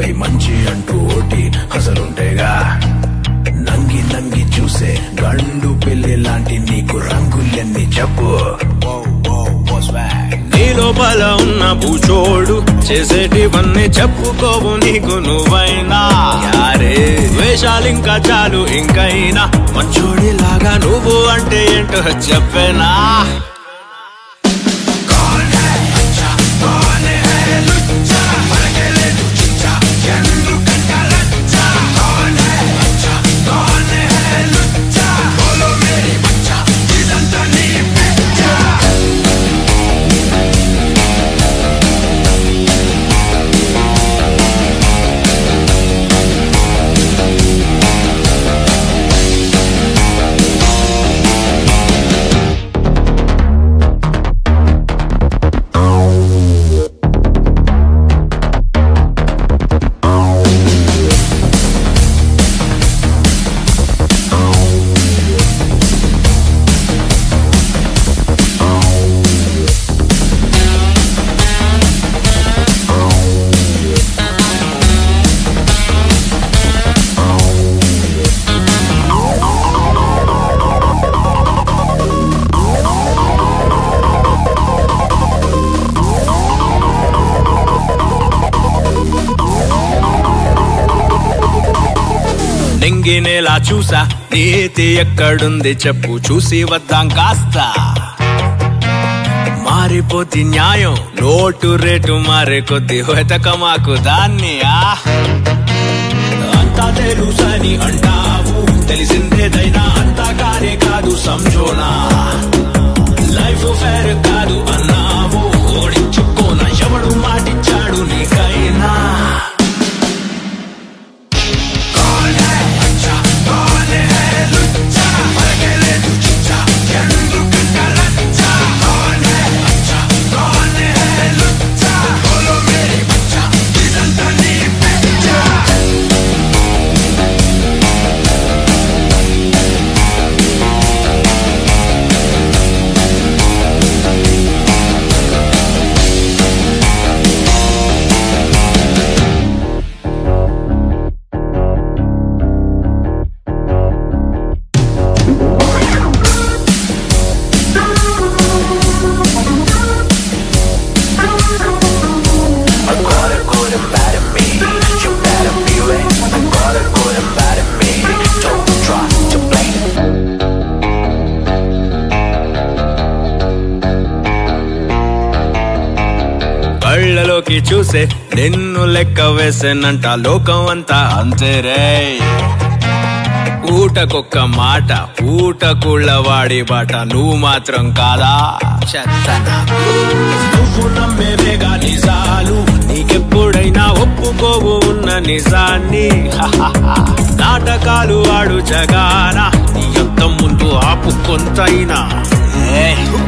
పెళ్లి మంచి అంటూ ఓటి అసలుంటేగా నంగి నంగి చూసే గండు పెళ్లి లాంటి నీకు రంగులన్నీ చెప్పు నీ లోపల ఉన్న భూచోడు చేసేటివన్నీ చెప్పుకోవు నీకు నువ్వైనా యారే వేషాలింకా చాలు ఇంకైనా మంచోడిలాగా నువ్వు అంటే ఏంటో చెప్పేనా నింగినేలా చూసా నీతి ఎక్కడుంది చెప్పు చూసి వద్దాం కాస్త మారిపోతి న్యాయం నోటు రేటు మారే కొద్ది వెతక మాకు దాన్ని ఆ అంతా తెలుసని అంటావు తెలిసిందేదైనా అంతా కానే కాదు సంజోనా లైఫ్ ఫేర్ కాదు అన్నావు ఓడించుకోన ఎవడు మాటిచ్చాడు నీకైనా కళ్ళలోకి చూసే నిన్ను లెక్క వేసేనంట లోకం అంతా అంతే రే ఊటకొక్క మాట ఊటకుళ్ళ వాడి బాట నువ్వు మాత్రం కాదా చెత్త నాకు. నువ్వు నమ్మేవేగా నిజాలు నీకెప్పుడైనా ఒప్పుకోవు ఉన్న నిజాన్ని హహహ. నాటకాలు ఆడు జగాన నీ అంత ముందు ఆపు కొంతైనా ఏయ్.